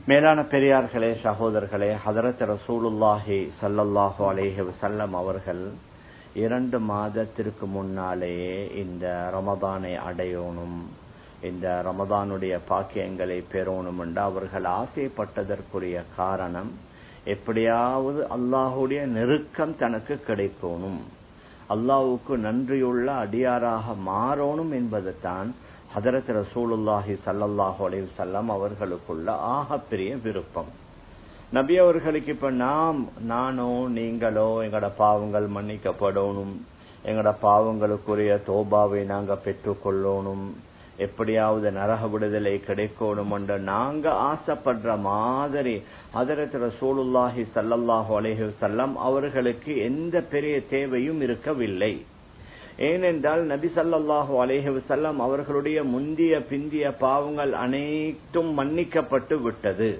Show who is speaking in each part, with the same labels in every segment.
Speaker 1: மேலான பெரியார்களே சகோதரர்களே ஹதரத் ரசூலுல்லாஹி சல்லல்லாஹு அலேஹி வசல்லம் அவர்கள் இரண்டு மாதத்திற்கு முன்னாலேயே இந்த ரமதானை அடையணும் இந்த ரமதானுடைய பாக்கியங்களை பெறணும் என்று அவர்கள் ஆசைப்பட்டதற்குரிய காரணம் எப்படியாவது அல்லாஹுடைய நெருக்கம் தனக்கு கிடைக்கணும் அல்லாஹுக்கு நன்றியுள்ள அடியாராக மாறணும் என்பது தான் ஹதரத் ரசூலுல்லாஹி சல்லல்லாஹு அலைஹி வஸல்லம் அவர்களுக்குள்ள ஆகப்பெரிய விருப்பம் நபி அவர்களுக்கு இப்ப நாம் நானோ நீங்களோ எங்கட பாவங்கள் மன்னிக்கப்படணும் எங்கட பாவங்களுக்குரிய தோபாவை நாங்க பெற்றுக்கொள்ளணும் எப்படியாவது நரக விடுதலை கிடைக்கணும் என்று நாங்க ஆசைப்படுற மாதிரி ஹதரத் ரசூலுல்லாஹி சல்லல்லாஹு அலைஹி வஸல்லம் அவர்களுக்கு எந்த பெரிய தேவையும் இருக்கவில்லை ஏனென்றால் நபி சல்லாஹூ அலேஹி வசல்லம் அவர்களுடைய முந்திய பிந்திய பாவங்கள் அனைத்தும் மன்னிக்கப்பட்டு விட்டது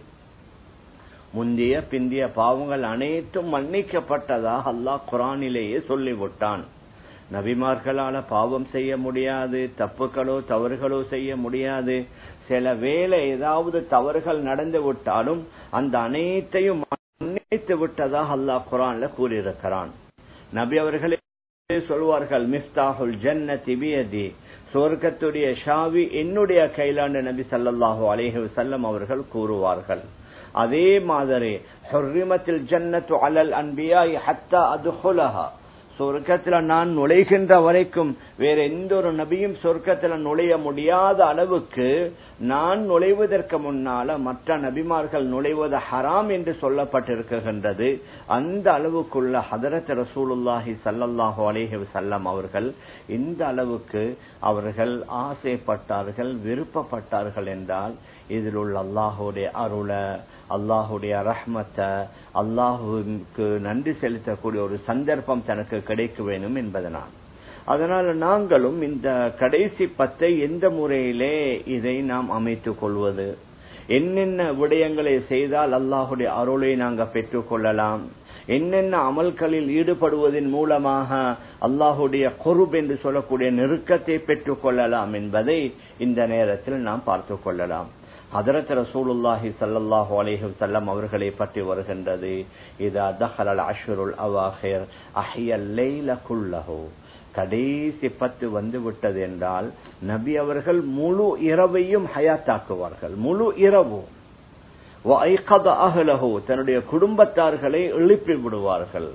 Speaker 1: முந்திய பிந்திய பாவங்கள் அனைத்தும் மன்னிக்கப்பட்டதாக அல்லாஹ் குரானிலேயே சொல்லிவிட்டான் நபிமார்களால பாவம் செய்ய முடியாது தப்புகளோ தவறுகளோ செய்ய முடியாது சில வேலை ஏதாவது தவறுகள் நடந்து விட்டாலும் அந்த அனைத்தையும் மன்னித்து விட்டதாக அல்லாஹ் குரான்ல கூறியிருக்கிறான் நபி அவர்களே சொல்வார்கள் மிஃப்தாஹுல் ஜன்னதி பியதி சொர்க்கத்துடைய ஷாவி என்னுடைய கைலாண்டு நபி சல்லாஹூ அலேஹி வசல்லம் அவர்கள் கூறுவார்கள் அதே மாதிரி ஹொர்ரிமத்தில் ஜன்னத்து அலல் அன்பியாய் ஹத்தா அதுஹுலஹா சொர்க்கத்துல நான் நுழைகின்ற வரைக்கும் வேற எந்த ஒரு நபியும் சொர்க்கத்துல நுழைய முடியாத அளவுக்கு நான் நுழைவதற்கு முன்னால மற்ற நபிமார்கள் நுழைவது ஹராம் என்று சொல்லப்பட்டிருக்கின்றது அந்த அளவுக்குள்ள ஹதரத் ரசூலுல்லாஹி சல்லல்லாஹு அலேஹி வசல்லம் அவர்கள் இந்த அளவுக்கு அவர்கள் ஆசைப்பட்டார்கள் விருப்பப்பட்டார்கள் என்றால் இதில் உள்ள அல்லாஹுடைய அருள அல்லாஹுடைய ரஹ்மத்தை அல்லாஹுக்கு நன்றி செலுத்தக்கூடிய ஒரு சந்தர்ப்பம் தனக்கு கிடைக்க வேணும் என்பதனால் அதனால நாங்களும் இந்த கடைசி பத்தை எந்த முறையிலே இதை நாம் அமைத்துக் கொள்வது என்னென்ன விடயங்களை செய்தால் அல்லாஹுடைய அருளை நாங்க பெற்றுக் கொள்ளலாம் என்னென்ன அமல்களில் ஈடுபடுவதன் மூலமாக அல்லாஹுடைய கொருப் என்று சொல்லக்கூடிய நெருக்கத்தை பெற்றுக் கொள்ளலாம் என்பதை இந்த நேரத்தில் நாம் பார்த்து கொள்ளலாம் ஹதரத் ரசூலுல்லாஹி சல்லாஹூ அலேஹி வல்லம் அவர்களை பற்றி வருகின்றது இதா தஹலல் அஷ்ருல் அவாஹிர் அஹியல் லைல குல்லஹு கடைசி பத்து வந்து விட்டது என்றால் நபி அவர்கள் முழு இரவையும் ஹயாத்தாக்குவார்கள் முழு இரவு தன்னுடைய குடும்பத்தார்களை எழுப்பி விடுவார்கள்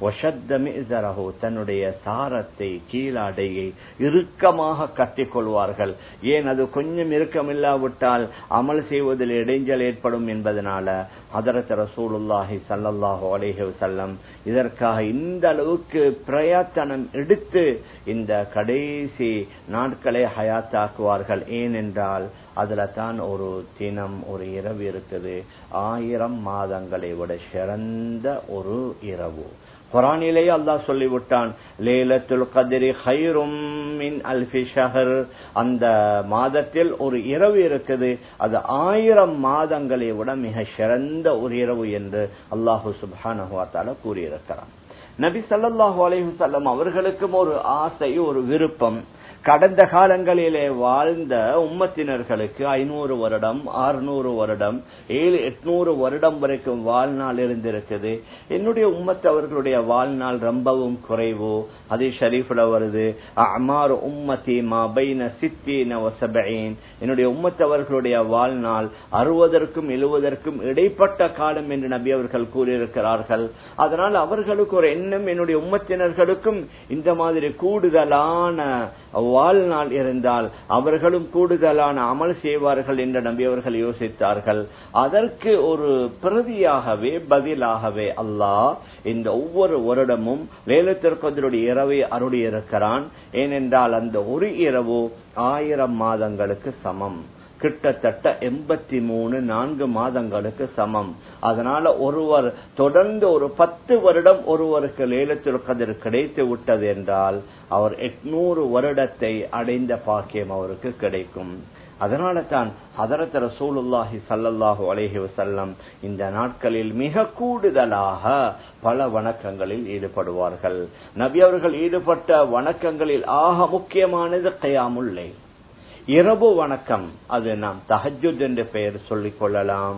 Speaker 1: தன்னுடைய சாரத்தை கீழாடையை இறுக்கமாக கட்டிக்கொள்வார்கள் ஏன் அது கொஞ்சம் இறுக்கமில்லாவிட்டால் அமல் செய்வதில் இடைஞ்சல் ஏற்படும் என்பதனால ஹதரத் ரசூலுல்லாஹி சல்லல்லாஹு அலேஹி வசல்லம் இதற்காக இந்த அளவுக்கு பிரயத்தனம் எடுத்து இந்த கடைசி நாட்களை ஹயாத்தாக்குவார்கள் ஏனென்றால் அதுல தான் ஒரு தினம் ஒரு இரவு இருக்குது ஆயிரம் மாதங்களை விட சிறந்த ஒரு இரவு குரானிலேயே அல்லாஹ் சொல்லிவிட்டான் லேலத்துல் கதிரி ஹைரும் மின் அல்ஃபி ஷஹர் அந்த மாதத்தில் ஒரு இரவு இருக்குது அது ஆயிரம் மாதங்களை விட மிக சிறந்த ஒரு இரவு என்று அல்லாஹு சுபானஹுவாத்தால கூறியிருக்கிறான் நபி சல்லாஹூ அலைஹுசல்லம் அவர்களுக்கும் ஒரு ஆசை ஒரு விருப்பம் கடந்த காலங்களிலே வாழ்ந்த உம்மத்தினர்களுக்கு ஐநூறு வருடம் அறுநூறு வருடம் ஏழு எட்நூறு வருடம் வரைக்கும் வாழ்நாள் இருந்திருக்குது என்னுடைய உம்மத்து அவர்களுடைய வாழ்நாள் ரொம்பவும் குறைவு அதே ஷரீஃப்ல வருது அமார் உம்மத்தி மா பைன சித்தீன வசபைன் என்னுடைய உம்மத்து அவர்களுடைய வாழ்நாள் அறுபதற்கும் எழுவதற்கும் இடைப்பட்ட காலம் என்று நபி அவர்கள் கூறியிருக்கிறார்கள் அதனால் அவர்களுக்கு ஒரு எண்ணம் என்னுடைய உம்மத்தினர்களுக்கும் இந்த மாதிரி கூடுதலான வாழ்நாள் இருந்தால் அவர்களும் கூடுதலான அமல் செய்வார்கள் என்று நம்பி அவர்கள் யோசித்தார்கள் அதற்கு ஒரு பிரதியாகவே பதிலாகவே அல்லாஹ் இந்த ஒவ்வொரு வருடமும் லேலத்திற்கதனுடைய இரவை அருளியிருக்கிறான் ஏனென்றால் அந்த ஒரு இரவு ஆயிரம் மாதங்களுக்கு சமம் கிட்டத்தட்ட எண்பத்தி மூணு நான்கு மாதங்களுக்கு சமம் அதனால ஒருவர் தொடர்ந்து ஒரு பத்து வருடம் ஒருவருக்கு லேலத்தில் கதிர் கிடைத்து விட்டது என்றால் அவர் எட்நூறு வருடத்தை அடைந்த பாக்கியம் அவருக்கு கிடைக்கும் அதனால தான் ஹதரத் ரசூலுல்லாஹி சல்லல்லாஹு அலைஹி வசல்லம் இந்த நாட்களில் மிக கூடுதலாக பல வணக்கங்களில் ஈடுபடுவார்கள் நபி அவர்கள் ஈடுபட்ட வணக்கங்களில் ஆக முக்கியமானது கயாமுல்லை இரவு வணக்கம் அது நாம் தஹஜுத் என்று பெயர் சொல்லிக் கொள்ளலாம்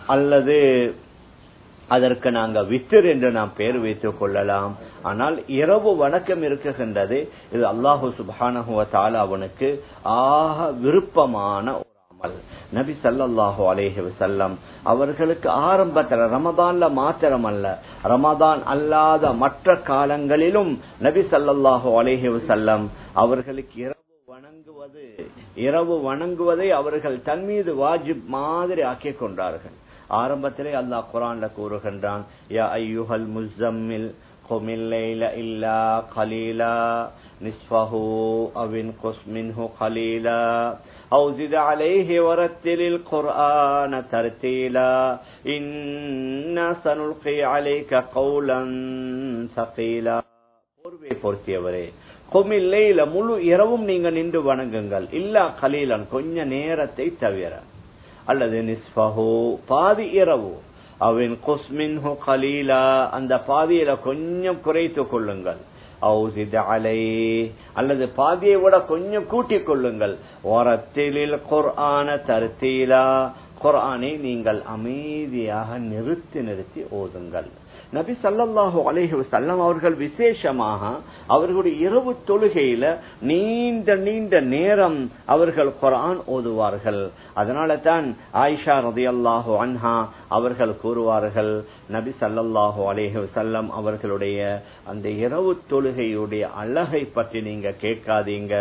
Speaker 1: அல்லது அதற்கு நாங்க வித்திர் என்று நாம் பெயர் வைத்துக் கொள்ளலாம் ஆனால் இரவு வணக்கம் இருக்குகின்றது இது அல்லாஹு சுபானகுவத்தால அவனுக்கு ஆக விருப்பமான ஒரு அமல் நபி சல்லாஹூ அலேஹி வசல்லம் அவர்களுக்கு ஆரம்பத்தில் ரமதான்ல மாத்திரம் அல்ல ரமதான் அல்லாத மற்ற காலங்களிலும் நபி சல்லாஹூ அலேஹி வசல்லம் அவர்களுக்கு இரவு வணங்குவது இரவு வணங்குவதை அவர்கள் தன் மீது வாஜிப் மாதிரி ஆக்கிக் கொண்டார்கள் ஆரம்பத்திலே அல்லாஹ் குரான்ல கூறுகின்றான் யா ஐயுஹல் முஸ்ஸம்மில் قم الليل إلا قليلا نصفه أو انقص منه قليلا أو زد عليه ورتل القرآن ترتيلا إنا سنلقي عليك قولا ثقيلا பொறுவை பொருத்தியவரே கொமில்லையில முழு இரவும் நீங்க நின்று வணங்குங்கள் இல்லா கலீலன் கொஞ்ச நேரத்தை தவிர அல்லது நிஸ்பஹோ பாதி இரவு அவன் கொஸ்மின்ஹோ கலீலா அந்த பாதியில கொஞ்சம் குறைத்துக் கொள்ளுங்கள் அலை அல்லது பாதியை விட கொஞ்சம் கூட்டிக் கொள்ளுங்கள் ஓரத்திலில் குர்ஆன தருத்தீலா குர்ஆனை நீங்கள் அமைதியாக நிறுத்தி நிறுத்தி ஓதுங்கள் நபி சல்லாஹு அலேஹி வசல்லம் அவர்கள் விசேஷமாக அவர்களுடைய இரவு தொழுகையில நீண்ட நீண்ட நேரம் அவர்கள் குரான் ஓதுவார்கள் அதனால தான் ஆயிஷா ரதி அல்லாஹு அன்ஹா அவர்கள் கூறுவார்கள் நபி சல்லல்லாஹு அலேஹி வசல்லம் அவர்களுடைய அந்த இரவு தொழுகையுடைய அழகை பற்றி நீங்க கேட்காதீங்க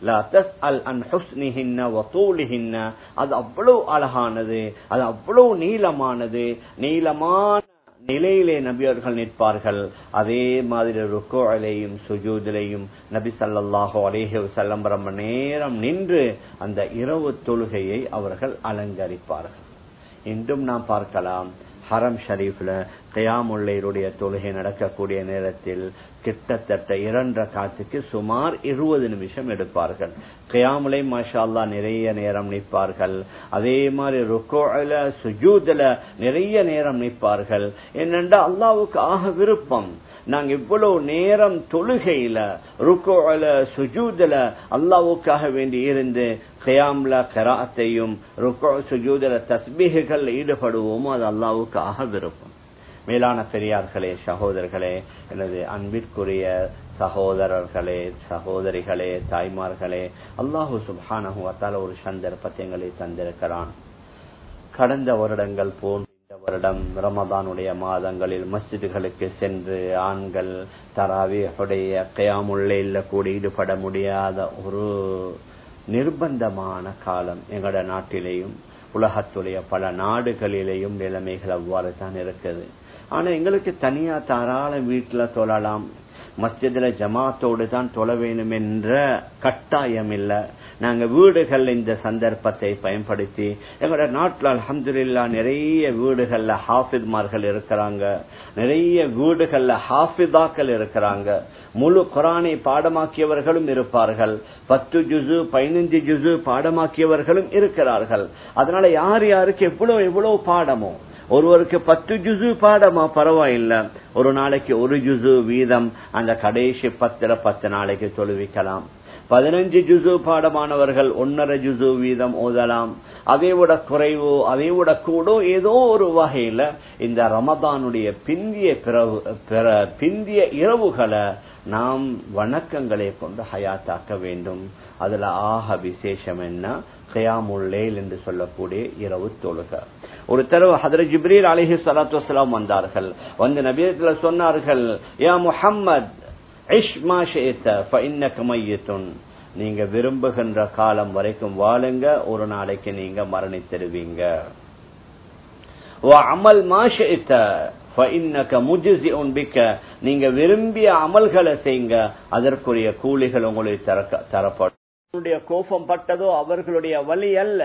Speaker 1: அது அவ்வளவு அழகானது அது அவ்வளவு நீளமானது நீளமான நிலையிலே நபியவர்கள் நிற்பார்கள் அதே மாதிரி ருக்கோலையும் சுஜூதிலையும் நபி சல்லாஹோ அலேஹி செல்லம் ரொம்ப நேரம் நின்று அந்த இரவு தொழுகையை அவர்கள் அலங்கரிப்பார்கள் இன்றும் நாம் பார்க்கலாம் ஹரம் ஷரீஃப்ல கயாமுல்லையருடைய தொழுகை நடக்கக்கூடிய நேரத்தில் கிட்டத்தட்ட இரண்டரை காத்துக்கு சுமார் இருபது நிமிஷம் எடுப்பார்கள் கயாமுலை மாஷா நிறைய நேரம் நிற்பார்கள் அதே மாதிரி ருக்கோல சுஜூதுல நிறைய நேரம் நிற்பார்கள் என்னென்றா அல்லாவுக்கு ஆக விருப்பம் நாங்க இவ்வளவு நேரம் தொழுகையில ருக்கோல சுஜூதுல அல்லாவுக்காக வேண்டி இருந்து கயாம்ல கராத்தையும் ருக்கோ சுஜூதுல தஸ்பீகுகள் ஈடுபடுவோமோ அது அல்லாவுக்கு ஆக விருப்பம் மேலான பெரியார்களே சகோதரர்களே எனது அன்பிற்குரிய சகோதரர்களே சகோதரிகளே தாய்மார்களே அல்லாஹு சுபானகுவத்தால் ஒரு சந்தர்ப்பத்தை எங்களை தந்திருக்கிறான் கடந்த வருடங்கள் போன்ற இந்த வருடம் ரமதானுடைய மாதங்களில் மஸ்ஜிதுகளுக்கு சென்று ஆண்கள் தராவியுடைய கயாமுள்ளையில் கூட ஈடுபட முடியாத ஒரு நிர்பந்தமான காலம் எங்களோட நாட்டிலேயும் உலகத்துடைய பல நாடுகளிலேயும் நிலைமைகள் அவ்வாறு தான் இருக்குது ஆனா எங்களுக்கு தனியா தாராளம் வீட்டுல தொழலாம் மஸ்ஜிதுல ஜமாத்தோடு தான் தொழ வேணும் என்ற கட்டாயம் இல்ல நாங்க வீடுகள் இந்த சந்தர்ப்பத்தை பயன்படுத்தி எங்களோட நாட்டில் அலமதுல்லா நிறைய வீடுகள்ல ஹாஃபித்மார்கள் இருக்கிறாங்க நிறைய வீடுகள்ல ஹாஃபிதாக்கள் இருக்கிறாங்க முழு குரானை பாடமாக்கியவர்களும் இருப்பார்கள் பத்து ஜுசு பதினஞ்சு ஜுசு பாடமாக்கியவர்களும் இருக்கிறார்கள் அதனால யார் யாருக்கு எவ்வளவு எவ்வளவு பாடமோ ஒருவருக்கு பத்து ஜுசு பாடமா பரவாயில்ல ஒரு நாளைக்கு ஒரு ஜுசு வீதம் அந்த கடைசி பத்துல பத்து நாளைக்கு தொழுவிக்கலாம் பதினஞ்சு ஜுசு பாடமானவர்கள் ஒன்னரை ஜுசு வீதம் ஓதலாம் அதை விட குறைவோ அதை விட கூடோ ஏதோ ஒரு வகையில இந்த ரமதானுடைய பிந்திய பிந்திய இரவுகளை நாம் வணக்கங்களை கொண்டு ஹயாத்தாக்க வேண்டும் அதுல ஆக விசேஷம் என்ன கயாமுல்லேல் என்று சொல்லக்கூடிய இரவு தொழுக ஒரு தடவை ஹதர ஜிப்ரீல் அலிஹி சலாத்து வலாம் வந்தார்கள் வந்து நபீரத்துல சொன்னார்கள் யா முஹம்மத் நீங்க விரும்புகின்ற காலம் வரைக்கும் வாழுங்க ஒரு நாளைக்கு நீங்க மரணித்திருவீங்க அமல் மாஷித்த நீங்க விரும்பிய அமல்களை செய்யுங்க அதற்குரிய கூலிகள் உங்களுக்கு தரப்படும் கோபம் பட்டதோ அவர்களுடைய வழி அல்ல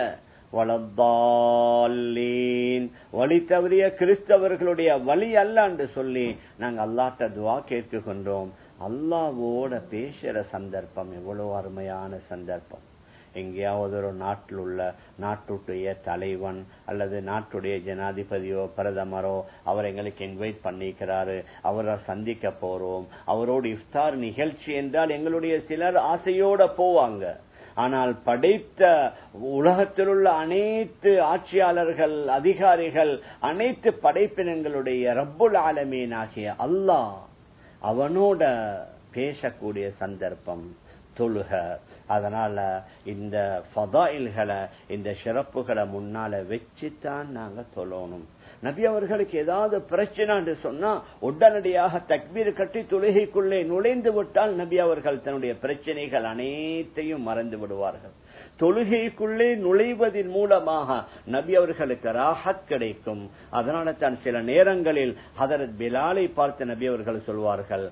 Speaker 1: வளத்தாலீன் வழி தவறிய கிறிஸ்தவர்களுடைய வழி அல்ல என்று சொல்லி நாங்க அல்லாட்ட துவா கேட்கின்றோம் அல்லாவோட பேசுற சந்தர்ப்பம் எவ்வளவு அருமையான சந்தர்ப்பம் எங்கேயாவது ஒரு நாட்டில் உள்ள நாட்டுடைய தலைவன் அல்லது நாட்டுடைய ஜனாதிபதியோ பிரதமரோ அவர் எங்களுக்கு இன்வைட் பண்ணிக்கிறாரு அவரை சந்திக்க போறோம் அவரோடு இஃப்தார் நிகழ்ச்சி என்றால் எங்களுடைய சிலர் ஆசையோட போவாங்க ஆனால் படைத்த உலகத்தில் உள்ள அனைத்து ஆட்சியாளர்கள் அதிகாரிகள் அனைத்து படைப்பினங்களுடைய ரப்புல் ஆலமீன் ஆகிய அல்லாஹ் அவனோட பேசக்கூடிய சந்தர்ப்பம் தொழுக அதனால இந்த ஃபதாயில்களை இந்த சிறப்புகளை முன்னால வச்சுதான் நாங்க தொழணும் நபி அவர்களுக்கு ஏதாவது பிரச்சனை சொன்னா உடனடியாக தக்பீர் கட்டி தொழுகைக்குள்ளே நுழைந்து விட்டால் நபி அவர்கள் தன்னுடைய பிரச்சனைகள் அனைத்தையும் மறந்து விடுவார்கள் தொழுகைக்குள்ளே நுழைவதன் மூலமாக நபி அவர்களுக்கு ராஹத் கிடைக்கும் அதனால தான் சில நேரங்களில் ஹதரத் பிலாலை பார்த்து நபி அவர்கள் சொல்வார்கள்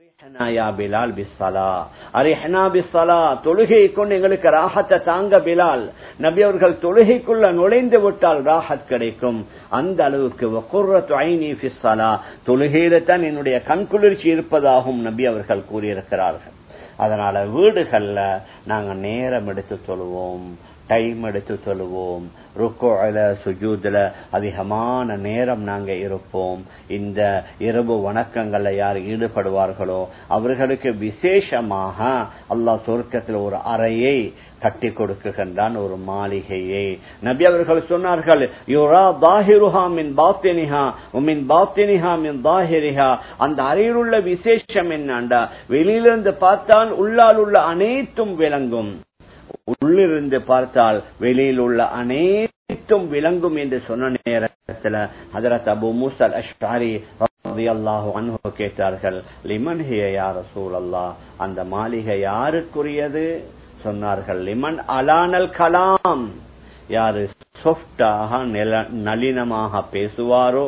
Speaker 1: தொழுகை கொண்டு எங்களுக்கு ராகத்தை தாங்க பிலால் நபி அவர்கள் தொழுகைக்குள்ள நுழைந்து விட்டால் ராகத் கிடைக்கும் அந்த அளவுக்கு தொழுகையில தான் என்னுடைய கண்குளிர்ச்சி இருப்பதாகவும் நபி அவர்கள் கூறியிருக்கிறார்கள் அதனால வீடுகள்ல நாங்க நேரம் எடுத்து தொழுவோம் டைம் எடுத்து சொல்லுவோம் ருக்கோல சுஜூதுல அதிகமான நேரம் நாங்க இருப்போம் இந்த இரவு வணக்கங்கள்ல யார் ஈடுபடுவார்களோ அவர்களுக்கு விசேஷமாக அல்லாஹ் சொர்க்கத்தில் ஒரு அறையை கட்டி கொடுக்குகின்றான் ஒரு மாளிகையை நபி அவர்கள் சொன்னார்கள் யுரா தாஹிருஹா மின் பாத்தினிஹா மின் பாத்தினிஹா மின் தாஹிரிஹா அந்த அறையில் உள்ள விசேஷம் என்னண்டா வெளியிலிருந்து பார்த்தால் உள்ளால் உள்ள அனைத்தும் விளங்கும் உள்ளிருந்து பார்த்தால் வெளியில் உள்ள அனைத்தும் விளங்கும் என்று சொன்ன நேரத்தில் ஹதரத் அபு மூசல் அஷ்டாரி அல்லாஹு அன்பு கேட்டார்கள் லிமன் ஹியா ரசூல் அல்லா அந்த மாளிகை யாருக்குரியது சொன்னார்கள் லிமன் அலானல் கலாம் யாரு சொஃப்டாக நளினமாக பேசுவாரோ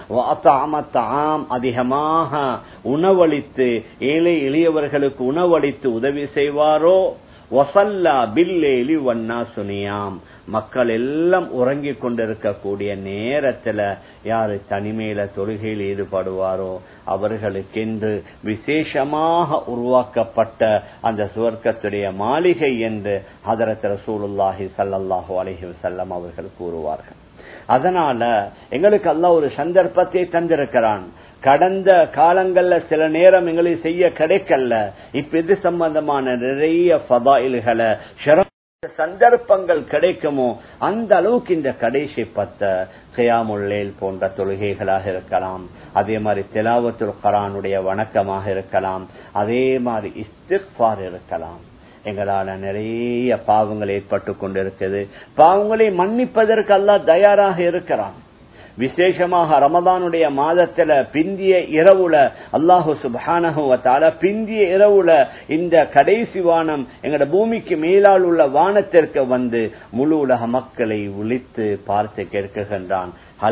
Speaker 1: அதிகமாக உணவளித்து ஏழை எளியவர்களுக்கு உணவளித்து உதவி செய்வாரோ வசல்லா பில்லேலி வண்ணா சுனியாம் மக்கள் எல்லாம் உறங்கிக் கொண்டிருக்கக்கூடிய நேரத்துல யாரு தனிமையில தொழுகையில் ஈடுபடுவாரோ அவர்களுக்கென்று விசேஷமாக உருவாக்கப்பட்ட அந்த சுவர்க்கத்துடைய மாளிகை என்று ஹதரத் ரசூலுல்லாஹி சல்லாஹூ அலஹி வசல்லம் அவர்கள் கூறுவார்கள் அதனால எங்களுக்கு அல்லாஹ் ஒரு சந்தர்ப்பத்தை தந்திருக்கிறான் கடந்த காலங்கள்ல சில நேரம் எங்களுக்கு செய்ய கிடைக்கல இப்ப இது சம்பந்தமான நிறைய பதாயில்களை சந்தர்ப்பங்கள் கிடைக்குமோ அந்த அளவுக்கு இந்த கடைசி பத்த கயாமுல்லேல் போன்ற தொழுகைகளாக இருக்கலாம் அதே மாதிரி திலாவத்துல் கரானுடைய வணக்கமாக இருக்கலாம் அதே மாதிரி இஸ்திஃபார் இருக்கலாம் எங்களால நிறைய பாவங்கள் ஏற்பட்டு கொண்டிருக்குது பாவங்களை மன்னிப்பதற்கு அல்ல தயாராக இருக்கிறான் விசேஷமாக ரமதானுடைய மாதத்துல பிந்திய இரவுல அல்லாஹு சுபானகுவத்தால பிந்திய இரவுல இந்த கடைசி வானம் எங்கட பூமிக்கு மேலால் உள்ள வானத்திற்கு வந்து முழு உலக மக்களை விழித்து பார்த்து கேட்குகின்றான்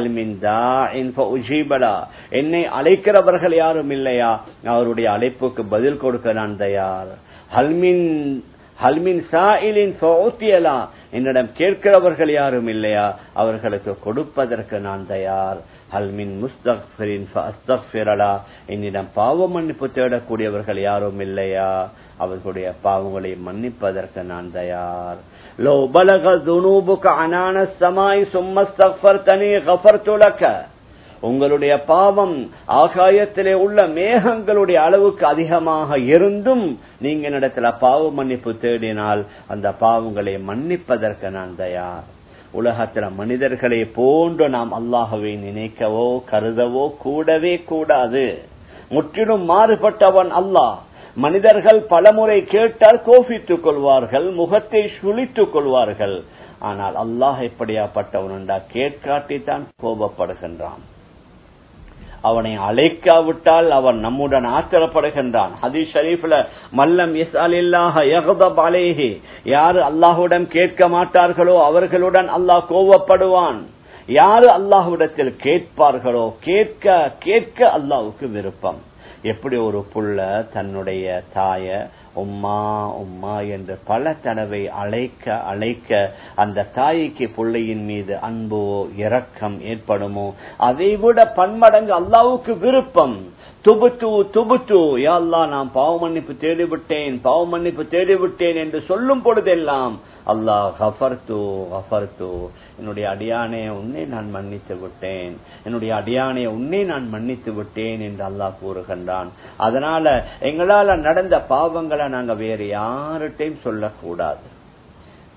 Speaker 1: என்னை அழைக்கிறவர்கள் யாரும் இல்லையா அவருடைய அழைப்புக்கு பதில் கொடுக்க நான் தயார் ஹல்மின் ஹல்மின் சாயிலின் என்னிடம் கேட்கிறவர்கள் யாரும் இல்லையா அவர்களுக்கு கொடுப்பதற்கு நான் தயார் ஹல்மின் முஸ்தக்ஃபிரின் என்னிடம் பாவ மன்னிப்பு தேடக்கூடியவர்கள் யாரும் இல்லையா அவர்களுடைய பாவங்களை மன்னிப்பதற்கு நான் தயார் லோ பலக துனூபுக அனான சமாய் சும்மஸ்தக்ஃபர் தனி கஃபர்துலக உங்களுடைய பாவம் ஆகாயத்திலே உள்ள மேகங்களுடைய அளவுக்கு அதிகமாக இருந்தும் நீங்க இடத்துல பாவ மன்னிப்பு தேடினால் அந்த பாவங்களை மன்னிப்பதற்கு நான் தயார் உலகத்துல மனிதர்களை போன்று நாம் அல்லாஹவை நினைக்கவோ கருதவோ கூடவே கூடாது முற்றிலும் மாறுபட்டவன் அல்லாஹ் மனிதர்கள் பலமுறை கேட்டால் கோபித்துக் கொள்வார்கள் முகத்தை சுழித்துக் கொள்வார்கள் ஆனால் அல்லாஹ் எப்படியாப்பட்டவனுண்டா கேட்காட்டித்தான் கோபப்படுகின்றான் அவனை அழைக்காவிட்டால் அவன் நம்முடன் ஆத்திரப்படுகின்றான் ஹதீஸ் ஷரீஃப்ல மல்லம் எஸ் அலில்லாஹ அலேஹி யாரு அல்லாஹுடன் கேட்க மாட்டார்களோ அவர்களுடன் அல்லாஹ் கோவப்படுவான் யாரு அல்லாஹுடத்தில் கேட்பார்களோ கேட்க கேட்க அல்லாஹுக்கு விருப்பம் எப்படி ஒரு புள்ள தன்னுடைய தாய உம்மா உம்மா என்று பல தடவை அழைக்க அழைக்க அந்த தாய்க்கு பிள்ளையின் மீது அன்போ இரக்கம் ஏற்படுமோ அதை விட பன்மடங்கு அல்லாவுக்கு விருப்பம் துபுத்து துபுத்து யாழ்லா நான் பாவ மன்னிப்பு தேடிவிட்டேன் பாவ மன்னிப்பு தேடிவிட்டேன் என்று சொல்லும் பொழுதெல்லாம் அல்லாஹ் ஹஃபர்து ஹஃபர்து என்னுடைய அடியானே உன்னை நான் மன்னித்து விட்டேன் என்னுடைய அடியானே உன்னை நான் மன்னித்து விட்டேன் என்று அல்லாஹ் கூறுகின்றான் அதனால எங்களால நடந்த பாவங்களை நாங்க வேற யார்கிட்டையும் சொல்லக்கூடாது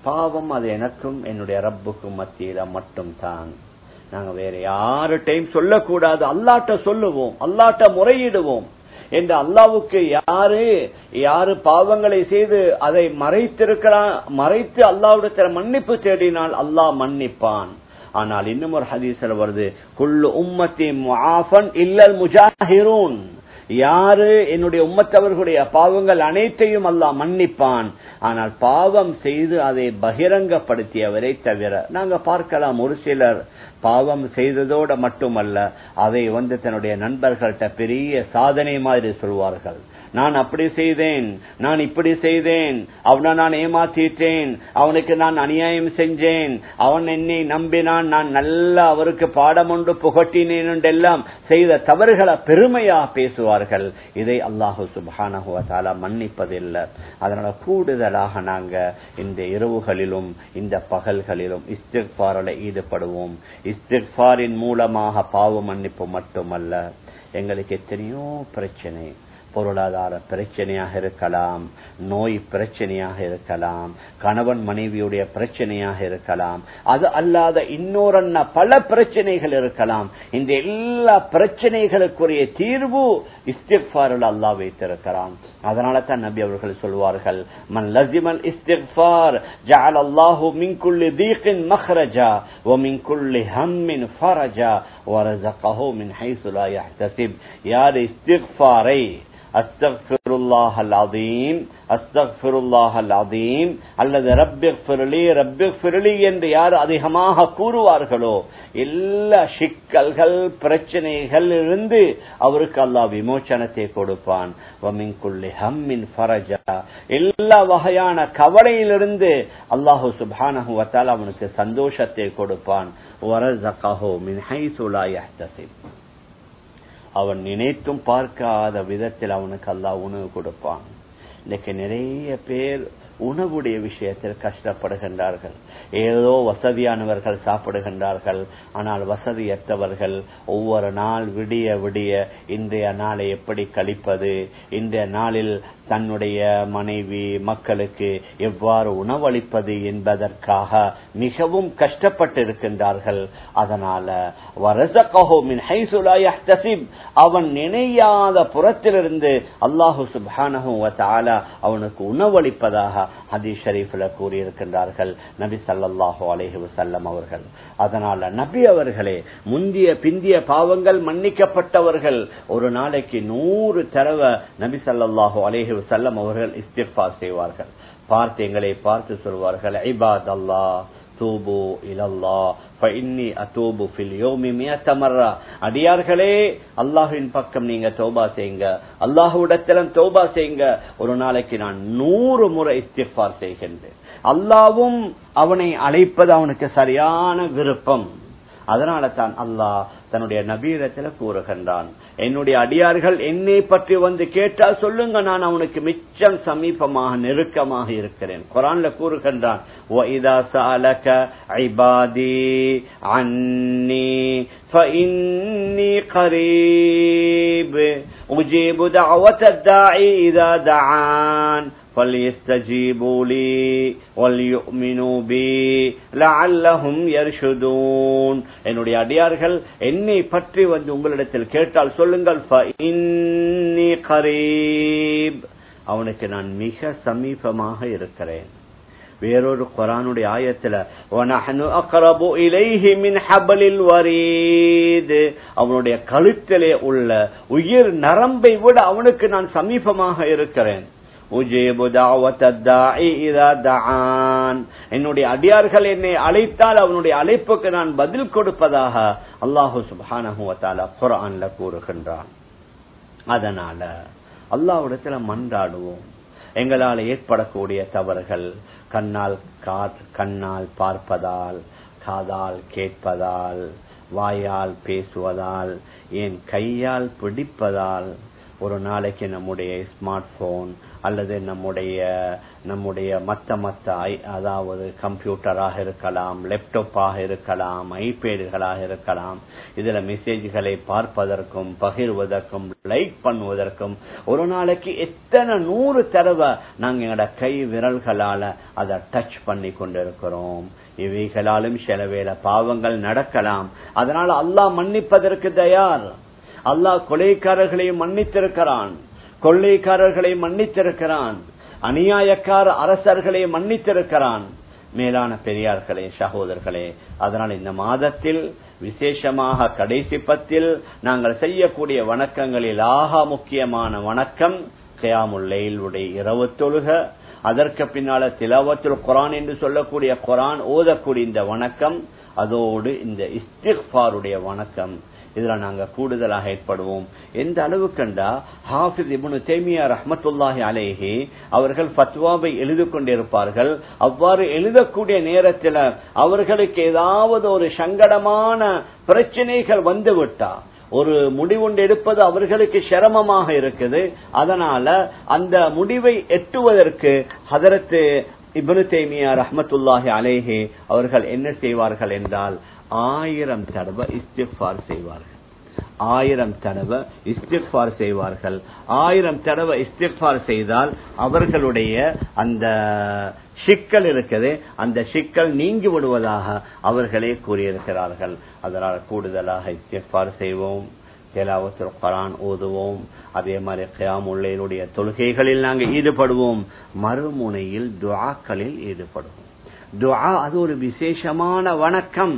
Speaker 1: பாவம் அது எனக்கும் என்னுடைய ரப்புக்கும் மத்தியில மட்டும் தான் நாங்க வேற யார்கிட்டையும் சொல்லக்கூடாது அல்லாட்ட சொல்லுவோம் அல்லாட்ட முறையிடுவோம் என்று அல்லாவுக்கு யாரு யாரு பாவங்களை செய்து அதை மறைத்திருக்கிறான் மறைத்து அல்லாவிடத்தில் மன்னிப்பு தேடினால் அல்லாஹ் மன்னிப்பான் ஆனால் இன்னும் ஒரு ஹதீஸ்ல வருது குள்ளு உம்மத்தி முஆஃபன் இல்லல் முஜாஹிரூன் யாரு என்னுடைய உம்மத்தவர்களுடைய பாவங்கள் அனைத்தையும் அல்லாஹ் மன்னிப்பான் ஆனால் பாவம் செய்து அதை பகிரங்கப்படுத்தியவரை தவிர நாங்க பார்க்கலாம் ஒரு சிலர் பாவம் செய்ததோட மட்டுமல்ல அதை வந்து தன்னுடைய நண்பர்கள்ட்ட பெரிய சாதனை மாதிரி சொல்வார்கள் நான் அப்படி செய்தேன் நான் இப்படி செய்தேன் அவனை நான் ஏமாத்திட்டேன் அவனுக்கு நான் அநியாயம் செஞ்சேன் அவன் என்னை நம்பினான் நான் நல்ல அவருக்கு பாடம் ஒன்று புகட்டினேன் என்றெல்லாம் செய்த தவறுகளை பெருமையா பேசுவார்கள் இதை அல்லாஹு சுபானகுவத்தால மன்னிப்பதில்லை அதனால கூடுதலாக நாங்க இந்த இரவுகளிலும் இந்த பகல்களிலும் இஸ்திஃபாரில் ஈடுபடுவோம் இஸ்திஃபாரின் மூலமாக பாவ மன்னிப்பு மட்டுமல்ல எங்களுக்கு எத்தனையோ பிரச்சனை பொருளாதார பிரச்சனையாக இருக்கலாம் நோய் பிரச்சனையாக இருக்கலாம் கணவன் மனைவியுடைய பிரச்சனையாக இருக்கலாம் அது அல்லாத இன்னொரு பல பிரச்சனைகள் இருக்கலாம் இந்த எல்லா பிரச்சனைகளுக்குரிய தீர்வு இஸ்திஃபாரில் அல்லா வைத்திருக்கிறான் அதனால தான் நபி அவர்கள் சொல்வார்கள் மன் லசிமல் இஸ்திஃபார் ஜஅல் அல்லாஹு மின் குல்லி தீகின் மஹ்ரஜா வ மின் குல்லி ஹம்மின் ஃபரஜா வரஸகஹு மின் ஹைஸு லா யஹ்தசிப் யார் இஸ்திஃபாரை அஸ்தக்ஃபிருல்லாஹ் அலீம் அஸ்தக்ஃபிருல்லாஹ் அலீம் அல்லது ரப்பிஃபிர்லி ரப்பிஃபிர்லி என்று யார் அதிகமாக கூறுவார்களோ எல்லா சிக்கல்கள் பிரச்சனைகள் இருந்து அவருக்கு அல்லாஹ் விமோச்சனத்தை கொடுப்பான் வமின்குள்ளி ஹம்மின் ஃபரஜா எல்லா வகையான கவலையிலிருந்து அல்லாஹு சுப்ஹானஹு வத்தால் அவனுக்கு சந்தோஷத்தை கொடுப்பான் வரஸகஹு மின் ஹைஸு லா யஹ்தசிப் அவன் நினைத்தும் பார்க்காத விதத்தில் அவனுக்கு அல்லாஹ் உணவு கொடுப்பான் இன்னைக்கு நிறைய பேர் உணவுடைய விஷயத்தில் கஷ்டப்படுகின்றார்கள் ஏதோ வசதியானவர்கள் சாப்பிடுகின்றார்கள் ஆனால் வசதியற்றவர்கள் ஒவ்வொரு நாள் விடிய விடிய இன்றைய நாளை எப்படி கழிப்பது இன்றைய நாளில் தன்னுடைய மனைவி மக்களுக்கு எவ்வாறு உணவளிப்பது என்பதற்காக மிகவும் கஷ்டப்பட்டு இருக்கின்றார்கள் அதனால அவன் நினையாத புறத்திலிருந்து அல்லாஹு சுபானு அவனுக்கு உணவளிப்பதாக ஹதீஸ் ஷரீஃபில் கூறியிருக்கின்றார்கள் நபி சல்லாஹூ அலஹி வசல்லம் அவர்கள் அதனால நபி அவர்களே முந்திய பிந்திய பாவங்கள் மன்னிக்கப்பட்டவர்கள் ஒரு நாளைக்கு நூறு தடவை நபி சல்லாஹூ அலேஹி வசல்லம் அவர்கள் இஸ்திஃபார் செய்வார்கள் பார்த்து எங்களை பார்த்து சொல்வார்கள் ஐபாத் அல்லா தூபு இலல்லா ஃபஇன்னி அதூபு ஃபில் யௌமி மியத மர்ரா அடியார்களே அல்லாஹ்வின் பக்கம் நீங்க தௌபா செய்யுங்க அல்லாஹ்விடத்திலும் தௌபா செய்யுங்க ஒரு நாளைக்கு நான் நூறு முறை இஸ்திஃபார் செய்கின்றேன் அல்லாவும் அவனை அழைப்பது அவனுக்கு சரியான விருப்பம் அதனால தான் அல்லாஹ் தன்னுடைய நபீரத்துல கூறுகின்றான் என்னுடைய அடியார்கள் என்னை பற்றி வந்து கேட்டால் சொல்லுங்க நான் அவனுக்கு மிச்சம் சமீபமாக நெருக்கமாக இருக்கிறேன் குரான்ல கூறுகின்றான் وَإِذَا سَأَلَكَ عِبَادِي عَنِّي فَإِنِّي قَرِيبٌ أُجِيبُ دَعْوَةَ الدَّاعِي إِذَا دَعَانِ فَلْيَسْتَجِيبُوا لِي وَلْيُؤْمِنُوا بِي لَعَلَّهُمْ يَرْشُدُونَ என்னுடைய அடியார்கள் என்னை பற்றி வந்து உங்களிடத்தில் கேட்டால் சொல்லுங்கள் فَإِنِّي قَرِيبٌ அவனுக்கு நான் மிக சமீபமாக இருக்கிறேன் வேறொரு குரானுடைய ஆயத்துல அவனுடைய கழுத்திலே உள்ள உயிர் நரம்பை விட அவனுக்கு நான் சமீபமாக இருக்கிறேன் என்னுடைய அடியார்கள் என்னை அழைத்தால் அவனுடைய அழைப்புக்கு நான் பதில் கொடுப்பதாக அல்லாஹு சுபானஹுவத்தால குரான்ல கூறுகின்றான் அதனால அல்லாவிடத்துல மன்றாடுவோம் எங்களால் ஏற்படக்கூடிய தவறுகள் கண்ணால் கண்ணால் பார்ப்பதால் காதால் கேட்பதால் வாயால் பேசுவதால் என் கையால் பிடிப்பதால் ஒரு நாளைக்கு நம்முடைய ஸ்மார்ட் போன் அல்லது நம்முடைய நம்முடைய மத்த மத்த அதாவது கம்ப்யூட்டராக இருக்கலாம் லேப்டாப்பாக இருக்கலாம் ஐபேடுகளாக இருக்கலாம் இதுல மெசேஜ்களை பார்ப்பதற்கும் பகிர்வதற்கும் லைக் பண்ணுவதற்கும் ஒரு நாளைக்கு எத்தனை நூறு தடவை நாங்க எங்களோட கை விரல்களால அதை டச் பண்ணி கொண்டிருக்கிறோம் இவைகளாலும் சில வேளை பாவங்கள் நடக்கலாம் அதனால அல்லாஹ் மன்னிப்பதற்கு தயார் அல்லாஹ் கொலைக்காரர்களை மன்னித்திருக்கிறான் கொள்ளைக்காரர்களை மன்னித்திருக்கிறான் அநியாயக்கார அரசர்களை மன்னித்திருக்கிறான் மேலான பெரியார்களே சகோதரர்களே அதனால் இந்த மாதத்தில் விசேஷமாக கடைசி பத்தில் நாங்கள் செய்யக்கூடிய வணக்கங்களில் ஆகா முக்கியமான வணக்கம் கயாமுல்லையிலுடைய இரவு தொழுக அதற்கு பின்னால திலாவத்துல் குரான் என்று சொல்லக்கூடிய குரான் ஓதக்கூடிய இந்த வணக்கம் அதோடு இந்த இஸ்திஃபாருடைய வணக்கம் இதுல நாங்க கூடுதலாக ஏற்படுவோம் எந்த அளவுக்குண்டா ஹாஃபிஸ் இபுனு தேமியா ரஹமத்துல்லாஹி அலேஹி அவர்கள் பத்வாவை எழுதி கொண்டிருப்பார்கள் அவ்வாறு எழுதக்கூடிய நேரத்தில் அவர்களுக்கு ஏதாவது ஒரு சங்கடமான பிரச்சனைகள் வந்து விட்டா ஒரு முடிவுண்டு எடுப்பது அவர்களுக்கு சிரமமாக இருக்குது அதனால அந்த முடிவை எட்டுவதற்கு ஹதரத்து இபனு தேமியா ரஹமத்துல்லாஹி அலேஹே அவர்கள் என்ன செய்வார்கள் என்றால் ஆயிரம் தடவை இஸ்திஃபார் செய்வார்கள் ஆயிரம் தடவை இஸ்திஃபார் செய்வார்கள் ஆயிரம் தடவை இஸ்திஃபார் செய்தால் அவர்களுடைய அந்த சிக்கல் இருக்குது அந்த சிக்கல் நீங்கி விடுவதாக அவர்களே கூறியிருக்கிறார்கள் அதனால் கூடுதலாக இஸ்திஃபார் செய்வோம் தேலாவத்தில் குரான் ஓதுவோம் அதே மாதிரி கயாமுள்ளையினுடைய தொழுகைகளில் நாங்கள் ஈடுபடுவோம் மறுமுனையில் துவாக்களில் ஈடுபடுவோம் துவா அது ஒரு விசேஷமான வணக்கம்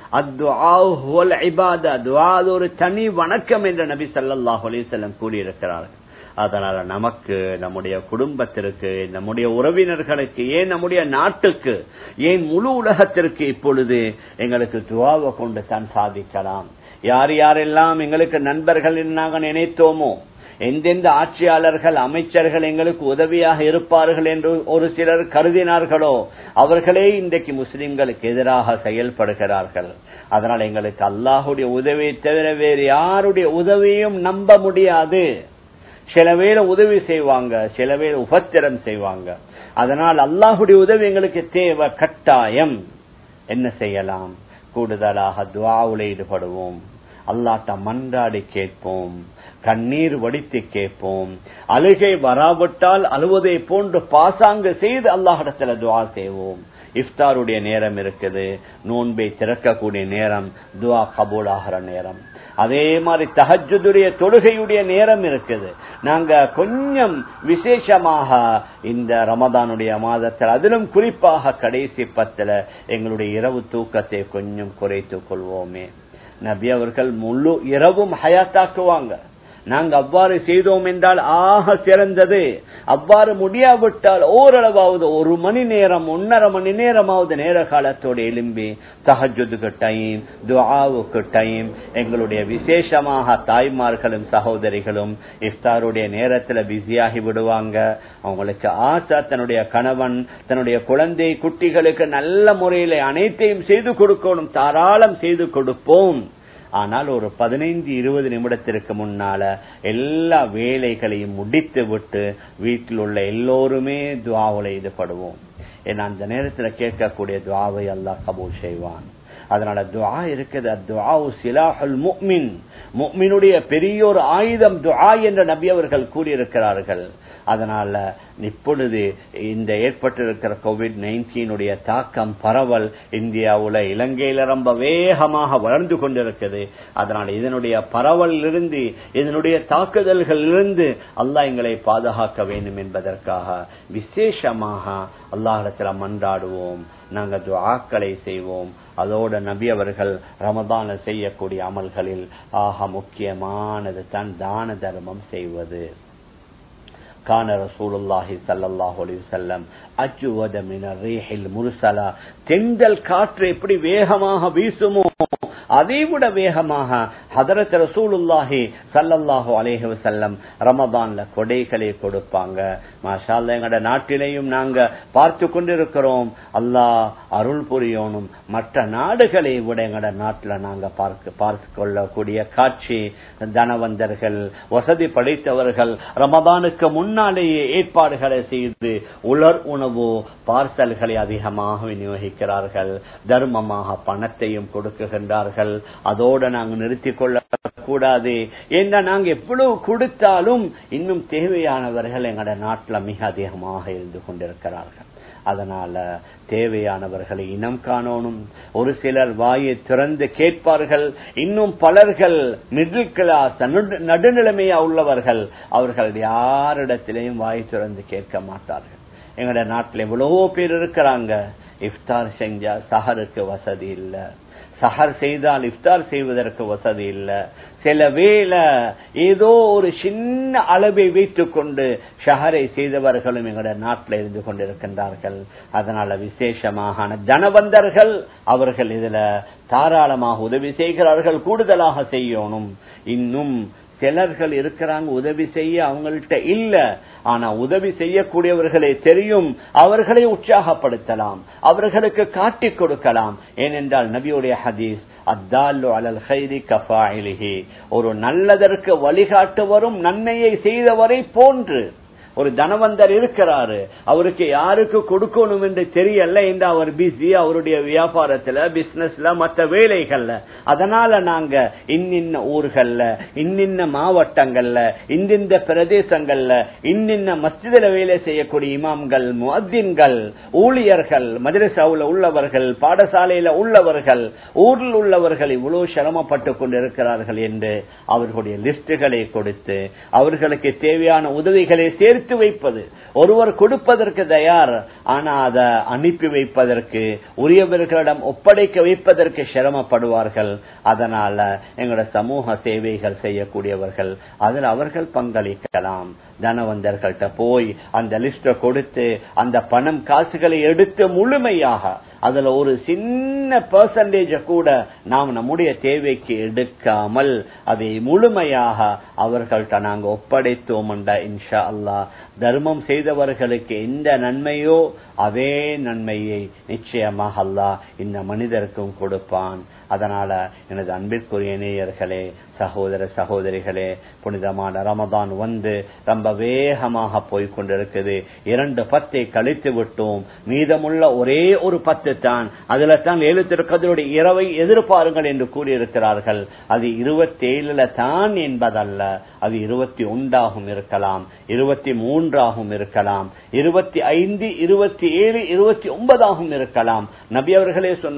Speaker 1: ஒரு தனி வணக்கம் என்ற நபி சல்லாஹ் அலிசல்லம் கூறியிருக்கிறார்கள் அதனால நமக்கு நம்முடைய குடும்பத்திற்கு நம்முடைய உறவினர்களுக்கு ஏன் நம்முடைய நாட்டுக்கு ஏன் முழு உலகத்திற்கு இப்பொழுது எங்களுக்கு துவாவை கொண்டு தான் சாதிக்கலாம் யார் யாரெல்லாம் எங்களுக்கு நண்பர்கள் நாங்கள் நினைத்தோமோ எந்தெந்த ஆட்சியாளர்கள் அமைச்சர்கள் எங்களுக்கு உதவியாக இருப்பார்கள் என்று ஒரு சிலர் கருதினார்களோ அவர்களே இன்றைக்கு முஸ்லிம்களுக்கு எதிராக செயல்படுகிறார்கள் அதனால் எங்களுக்கு அல்லாஹுடைய உதவியை தவிர வேறு யாருடைய உதவியும் நம்ப முடியாது சில பேர் உதவி செய்வாங்க சில பேர் உபத்திரம் செய்வாங்க அதனால் அல்லாஹுடைய உதவி எங்களுக்கு தேவை கட்டாயம் என்ன செய்யலாம் கூடுதலாக துவாவுல ஈடுபடுவோம் அல்லாட்ட மன்றாடி கேட்போம் கண்ணீர் வடித்து கேட்போம் அழுகை வராவிட்டால் அழுவதை போன்று பாசாங்க செய்து அல்லாஹிடத்துல துவா செய்வோம் இஃப்தாருடைய நேரம் இருக்குது நோன்பை திறக்கக்கூடிய நேரம் துவா கபூல் ஆகிற நேரம் அதே மாதிரி தஹஜுடைய தொழுகையுடைய நேரம் இருக்குது நாங்க கொஞ்சம் விசேஷமாக இந்த ரமதானுடைய மாதத்தில் அதிலும் குறிப்பாக கடைசி பத்துல எங்களுடைய இரவு தூக்கத்தை கொஞ்சம் குறைத்துக் கொள்வோமே நபி அவர்கள் முழு இரவும் ஹயாத்தாக்குவாங்க நாங்க அவ்வாறு செய்தோம் என்றால் ஆக சிறந்தது அவ்வாறு முடியாவிட்டால் ஓரளவாவது ஒரு மணி நேரம் ஒன்னரை மணி நேரமாவது நேர காலத்தோடு எழும்பி தஹஜுக்கு டைம் துவாவுக்கு டைம் எங்களுடைய விசேஷமாக தாய்மார்களும் சகோதரிகளும் இஃப்தாருடைய நேரத்துல பிஸியாகி விடுவாங்க அவங்களுக்கு ஆசா தன்னுடைய கணவன் தன்னுடைய குழந்தை குட்டிகளுக்கு நல்ல முறையில அனைத்தையும் செய்து கொடுக்கணும் தாராளம் செய்து கொடுப்போம் ஆனால் ஒரு பதினைந்து இருபது நிமிடத்திற்கு முன்னால எல்லா வேலைகளையும் முடித்து விட்டு வீட்டில் உள்ள எல்லோருமே துவாவில் ஈடுபடுவோம் ஏன்னா அந்த நேரத்தில் கேட்கக்கூடிய துவாவை அல்லாஹ் கபூல் செய்வான் அதனால துவா இருக்குது துவாவு சிலாஹுல் முக்மின் முக்மினுடைய பெரிய ஒரு ஆயுதம் துவா என்ற நபி அவர்கள் கூறியிருக்கிறார்கள் அதனால இப்பொழுது இந்த ஏற்பட்டிருக்கிற கோவிட் நைன்டீனுடைய தாக்கம் பரவல் இந்தியாவுல இலங்கையில ரொம்ப வேகமாக வளர்ந்து கொண்டிருக்கிறது அதனால இதனுடைய பரவலிலிருந்து இதனுடைய தாக்குதல்கள் இருந்து அல்லாஹ் எங்களை பாதுகாக்க வேண்டும் என்பதற்காக விசேஷமாக அல்லாஹிடத்துல மன்றாடுவோம் நாங்க துவாக்களை செய்வோம் அதோட நபி அவர்கள் ரமதான செய்யக்கூடிய அமல்களில் ஆக முக்கியமானது தான் தான தர்மம் செய்வது கான ரசூலுல்லாஹி ஸல்லல்லாஹு அலைஹி வஸல்லம் அஜ்வத மின ரீஹில் முர்சலா தென்றல் காற்று எப்படி வேகமாக வீசுமோ அதை விட வேகமாக ஹதரத் ரசூலுல்லாஹி சல்லல்லாஹு அலைஹி வஸல்லம் ரமதான்ல கொடைகளை கொடுப்பாங்க மாஷா அல்லாஹ் எங்கட நாட்டிலேயும் நாங்க பார்த்து கொண்டிருக்கிறோம் அல்லாஹ் அருள் புரியணும் மற்ற நாடுகளை விட எங்கட நாட்டுல நாங்க பார்க்க பார்த்து கொள்ளக்கூடிய காட்சி தனவந்தர்கள் வசதி படைத்தவர்கள் ரமதானுக்கு முன்னாலேயே ஏற்பாடுகளை செய்து உலர் உணவு பார்சல்களை அதிகமாக விநியோகிக்கிறார்கள் தர்மமாக பணத்தையும் கொடுக்குகின்றார்கள் அதோட நாங்க நிறுத்திக் கொள்ள கூடாது ஏன்னா நாங்க எவ்வளவு கொடுத்தாலும் இன்னும் தேவையானவர்கள் எங்கட நாட்டுல மிக அதிகமாக இருந்து கொண்டிருக்கிறார்கள் அதனால தேவையானவர்களை இனம் காணணும் ஒரு சிலர் வாயை திறந்து கேட்பார்கள் இன்னும் பலர்கள் மிடில் கிளாஸ் நடுநிலைமையா உள்ளவர்கள் அவர்கள் யாரிடத்திலையும் வாய் திறந்து கேட்க மாட்டார்கள் எங்கட நாட்டில் எவ்வளவோ பேர் இருக்கிறாங்க இஃப்தார் செஞ்சா சஹருக்கு வசதி இல்ல சஹர் செய்தால் இஃப்தார் செய்வதற்கு வசதி இல்ல சில வேளை ஏதோ ஒரு சின்ன அளவை வைத்துக் கொண்டு ஷஹரை செய்தவர்களும் எங்களோட நாட்டில் இருந்து கொண்டிருக்கின்றார்கள் அதனால விசேஷமாக தனவந்தர்கள் அவர்கள் இதுல தாராளமாக உதவி செய்கிறார்கள் கூடுதலாக செய்யணும் இன்னும் சிலர்கள் இருக்கிறாங்க உதவி செய்ய அவங்கள்ட்ட இல்ல ஆனா உதவி செய்யக்கூடியவர்களே தெரியும் அவர்களை உற்சாகப்படுத்தலாம் அவர்களுக்கு காட்டிக் கொடுக்கலாம் ஏனென்றால் நபியுடைய ஹதீஸ் அத்தாலு அலல் ஹைரி கஃபாயிலிஹி ஒரு நல்லதற்கு வழிகாட்டுவரும் நன்மையை செய்தவரை போன்று ஒரு தனவந்தர் இருக்கிறாரு அவருக்கு யாருக்கு கொடுக்கணும் என்று தெரியல இந்த அவர் பிஸி அவருடைய வியாபாரத்துல பிசினஸ்ல மற்ற வேலைகள்ல அதனால நாங்க இன்னின்ன ஊர்கள்ல இன்னின்ன மாவட்டங்கள்ல இந்திந்த பிரதேசங்கள்ல இன்னின்ன மஸ்ஜிதில வேலை செய்யக்கூடிய இமாம்கள் முஅத்தின்கள் ஊழியர்கள் மதரசாவுல உள்ளவர்கள் பாடசாலையில உள்ளவர்கள் ஊரில் உள்ளவர்கள் இவ்வளவு சிரமப்பட்டு கொண்டிருக்கிறார்கள் என்று அவர்களுடைய லிஸ்டுகளை கொடுத்து அவர்களுக்கு தேவையான உதவிகளை சேர்த்து சேர்த்து வைப்பது ஒருவர் கொடுப்பதற்கு தயார் ஆனா அதை அனுப்பி வைப்பதற்கு உரியவர்களிடம் ஒப்படைக்க வைப்பதற்கு சிரமப்படுவார்கள் அதனால எங்களோட சமூக சேவைகள் செய்யக்கூடியவர்கள் அதில் அவர்கள் பங்களிக்கலாம் தனவந்தர்கள்ட்ட போய் அந்த லிஸ்ட கொடுத்து அந்த பணம் காசுகளை எடுத்து முழுமையாக அதுல ஒரு சின்ன பெர்சன்டேஜ கூட நாம் நம்முடைய தேவைக்கு எடுக்காமல் அதை முழுமையாக அவர்கள்ட்ட நாங்க ஒப்படைத்தோம் இன்ஷா அல்லா தர்மம் செய்தவர்களுக்கு எந்த நன்மையோ அதே நன்மையை நிச்சயமாக அல்லா இந்த மனிதருக்கும் கொடுப்பான் அதனால எனது அன்பிற்குரிய நேயர்களே சகோதர சகோதரிகளே புனிதமான ரமதான் வந்து ரொம்ப வேகமாக போய்கொண்டிருக்குது இரண்டு பத்தை கழித்து விட்டோம் மீதமுள்ள ஒரே ஒரு பத்து தான் அதுல தான் எழுத்திருக்கதனுடைய இரவை எதிர்பாருங்கள் என்று கூறியிருக்கிறார்கள் அது இருபத்தி ஏழுல தான் என்பதல்ல அது இருபத்தி ஒன்றாகவும் இருக்கலாம் இருபத்தி மூன்றாகவும் இருக்கலாம் இருபத்தி ஐந்து இருபத்தி ஏழு இருபத்தி ஒன்பதாகவும் இருக்கலாம் நபி அவர்களே சொன்னார்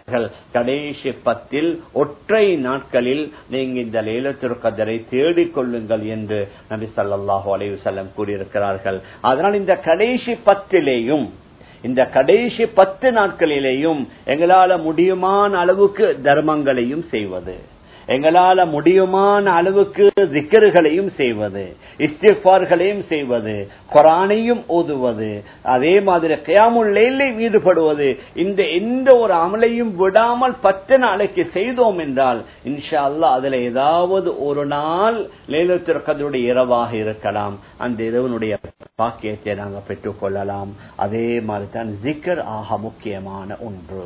Speaker 1: கடைசி பத்தில் ஒற்றை நாட்களில் நீங்க இந்த லேலத்துர் கதரை தேடிக் கொள்ளுங்கள் என்று நபி சல்லாஹூ அலைவு செல்லம் கூறியிருக்கிறார்கள் அதனால் இந்த கடைசி பத்திலேயும் இந்த கடைசி பத்து நாட்களிலேயும் எங்களால முடியுமான அளவுக்கு தர்மங்களையும் செய்வது எங்களால முடியுமான அளவுக்கு திக்கர்களையும் செய்வது இஸ்திஃபார்களையும் செய்வது குரானையும் ஓதுவது அதே மாதிரி கயாமுல்லையிலே ஈடுபடுவது இந்த எந்த ஒரு அமலையும் விடாமல் பத்து நாளைக்கு செய்தோம் என்றால் இன்ஷா அல்லா அதுல ஏதாவது ஒரு நாள் லேலத்திற்கதுடைய இரவாக இருக்கலாம் அந்த இரவனுடைய பாக்கியத்தை நாங்கள் பெற்றுக் கொள்ளலாம் அதே மாதிரி தான் ஜிக்கர் ஆக முக்கியமான ஒன்று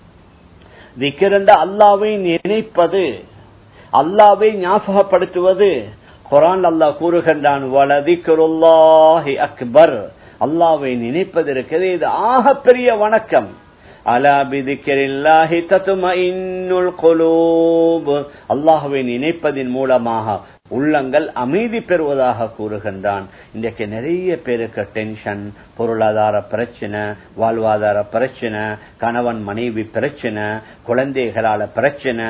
Speaker 1: திக்கர் அல்லாவை நினைப்பது அல்லாவை ஞாபகப்படுத்துவது குரான் அல்லாஹ் கூறுகின்றான் வலதிக்குருல்லாஹி அக்பர் அல்லாவை நினைப்பது இருக்கிறது இது ஆக பெரிய வணக்கம் அலா பிதிக்கரில்லாஹி தத்துமஇன்னுல் குலூப் அல்லாஹ்வை நினைப்பதின் மூலமாக உள்ளங்கள் அமைதி பெறுவதாக கூறுகின்றான் இன்றைக்கு நிறைய பேருக்கு டென்ஷன் பொருளாதார பிரச்சனை வாழ்வாதார பிரச்சனை கணவன் மனைவி பிரச்சனை குழந்தைகளால பிரச்சனை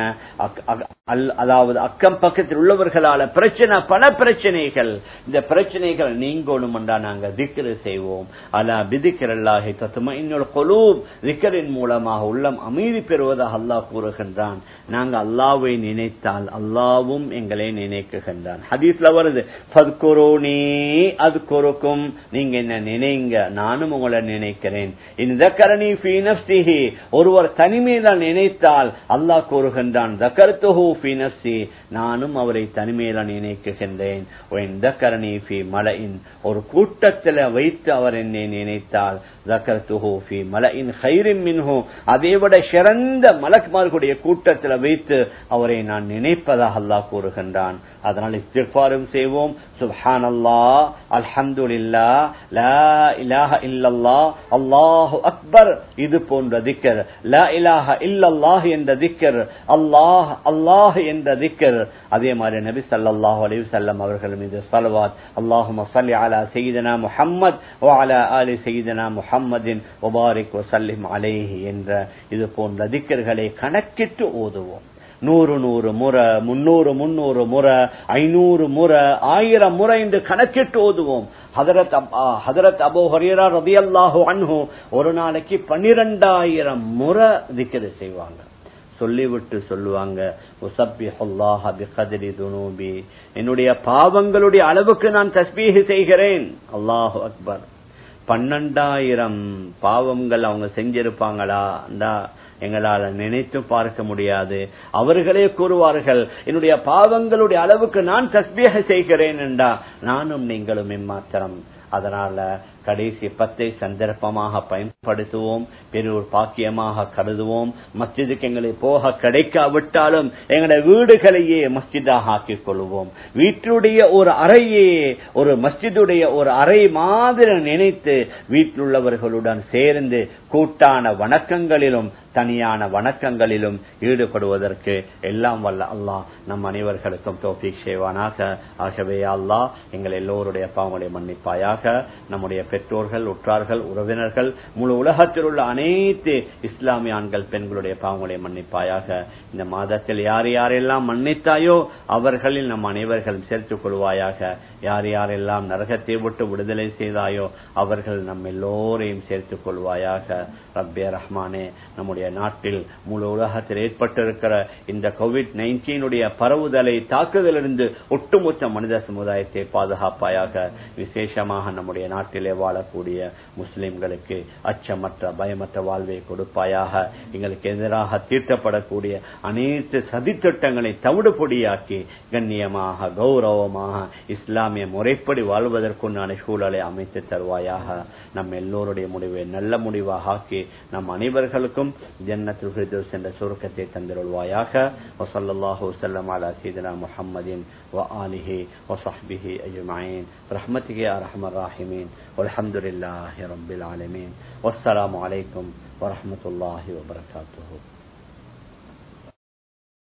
Speaker 1: அதாவது அக்கம் பக்கத்தில் உள்ளவர்களால பிரச்சனை பல பிரச்சனைகள் இந்த பிரச்சனைகள் நீங்கணும் என்றா நாங்க திக்ரு செய்வோம் அலா பிதிக்கிறல்லாஹி தத்துமா இன்னொரு கொலூப் திக்கரின் மூலமாக உள்ளம் அமைதி பெறுவதாக அல்லாஹ் கூறுகின்றான் நாங்க அல்லாவை நினைத்தால் அல்லாவும் எங்களை நினைக்குகின்றான் கூறுகின்றான் ஹதீஸ்ல வருது ஃபத்குரூனி அத்குருக்கும் நீங்க என்ன நினைங்க நானும் உங்களை நினைக்கிறேன் இந்த கரணி ஃபீ நஃப்ஸிஹி ஒருவர் தனிமையில நினைத்தால் அல்லாஹ் கூறுகின்றான் தகர்த்துஹு ஃபீ நஃப்ஸி நானும் அவரை தனிமையில நினைக்குகின்றேன் இந்த கரணி ஃபீ மலையின் ஒரு கூட்டத்தில் வைத்து அவர் என்னை நினைத்தால் தகர்த்துஹு ஃபீ மலையின் ஹைரின் மின்ஹு அதை விட சிறந்த மலக்குமார்களுடைய கூட்டத்தில் வைத்து அவரை நான் நினைப்பதாக அல்லாஹ் கூறுகின்றான் அதனால் இஸ்திஃபாரும் செய்வோம் சுப்ஹான் அல்லா அல்ஹம்துலில்லா லா இலாஹ இல்லல்லா அல்லாஹு அக்பர் இது போன்ற திக்கர் லா இலாஹ இல்லல்லாஹ் என்ற திக்கர் அல்லாஹ் அல்லாஹ் என்ற திக்கர் அதே மாதிரி நபி ஸல்லல்லாஹு அலைஹி வஸல்லம் அவர்கள் மீது ஸலவாத் அல்லாஹும்ம ஸல்லி அலா சய்யிதனா முஹம்மத் வ அலா ஆலி சய்யிதனா முஹம்மதின் வபாரிக் வசல்லிம் அலைஹி என்ற இது போன்ற திக்கர்களை கணக்கிட்டு ஓதுவோம் நூறு நூறு முறை முன்னூறு முன்னூறு முறை ஐநூறு முறை ஆயிரம் முறை என்று கணக்கிட்டு ஓதுவோம் ஹதரத் ஹதரத் அபோ ஹரியரா ரபி அல்லாஹு அன்ஹு ஒரு நாளைக்கு பன்னிரெண்டாயிரம் முறை திக்கது செய்வாங்க சொல்லிவிட்டு சொல்லுவாங்க என்னுடைய பாவங்களுடைய அளவுக்கு நான் தஸ்பீஹ் செய்கிறேன் அல்லாஹு அக்பர் பன்னெண்டாயிரம் பாவங்கள் அவங்க செஞ்சிருப்பாங்களா எங்களால நினைத்து பார்க்க முடியாது அவர்களே கூறுவார்கள் என்னுடைய பாவங்களுடைய அளவுக்கு நான் தஸ்பீக செய்கிறேன் என்றா நானும் நீங்களும் இம்மாத்திரம் அதனால கடைசி பத்தை சந்தர்ப்பமாக பயன்படுத்துவோம் பெரிய பாக்கியமாக கருதுவோம் மஸ்ஜிதுக்கு எங்களை போக கிடைக்காவிட்டாலும் எங்களுடைய வீடுகளையே மஸ்ஜிதாக ஆக்கிக் கொள்வோம் வீட்டுடைய ஒரு அறையே ஒரு மஸ்ஜிதுடைய ஒரு அறை மாதிரி நினைத்து வீட்டிலுள்ளவர்களுடன் சேர்ந்து கூட்டான வணக்கங்களிலும் தனியான வணக்கங்களிலும் ஈடுபடுவதற்கு எல்லாம் வல்ல அல்லாஹ் நம் அனைவர்களுக்கும் தோஃபிக் செய்வானாக ஆகவே அல்லாஹ் எங்கள் எல்லோருடைய பாவங்களை மன்னிப்பாயாக நம்முடைய பெற்றோர்கள் உற்றார்கள் உறவினர்கள் முழு உலகத்தில் உள்ள அனைத்து இஸ்லாமிய ஆண்கள் பெண்களுடைய பாவங்களை மன்னிப்பாயாக இந்த மாதத்தில் யார் யாரெல்லாம் மன்னித்தாயோ அவர்களில் நம் அனைவர்களும் சேர்த்துக் கொள்வாயாக யார் யாரெல்லாம் நரகத்தை விட்டு விடுதலை செய்தாயோ அவர்கள் நம் எல்லோரையும் சேர்த்துக் கொள்வாயாக ரப்பே ரஹ்மானே நம்முடைய நாட்டில் முழு உலகத்தில் ஏற்பட்டிருக்கிற இந்த கோவிட் நைன்டீனுடைய பரவுதலை தாக்குதலிருந்து ஒட்டுமொத்த மனித சமுதாயத்தை பாதுகாப்பாயாக விசேஷமாக நம்முடைய நாட்டிலே வாழக்கூடிய முஸ்லிம்களுக்கு அச்சமற்ற பயமற்ற வாழ்வை கொடுப்பாயாக எங்களுக்கு எதிராக தீர்த்தப்படக்கூடிய அனைத்து சதித்திட்டங்களை தவிடுபொடியாக்கி கண்ணியமாக கௌரவமாக இஸ்லாமிய முறைப்படி வாழ்வதற்குண்டான சூழலை அமைத்து தருவாயாக நம் எல்லோருடைய முடிவை நல்ல முடிவாக ஆக்கி நம் அனைவர்களுக்கும் ஜன்னத்துல் ஃபிர்தௌஸ் என்ற சுருக்கத்தை தந்திருள்வாயாக வசல்லல்லாஹு வஸல்லம் அலா சீதனா முஹம்மதின் وآله وصحبه أجمعين برحمتك يا أرحم الراحمين والحمد لله رب العالمين والسلام عليكم ورحمة الله وبركاته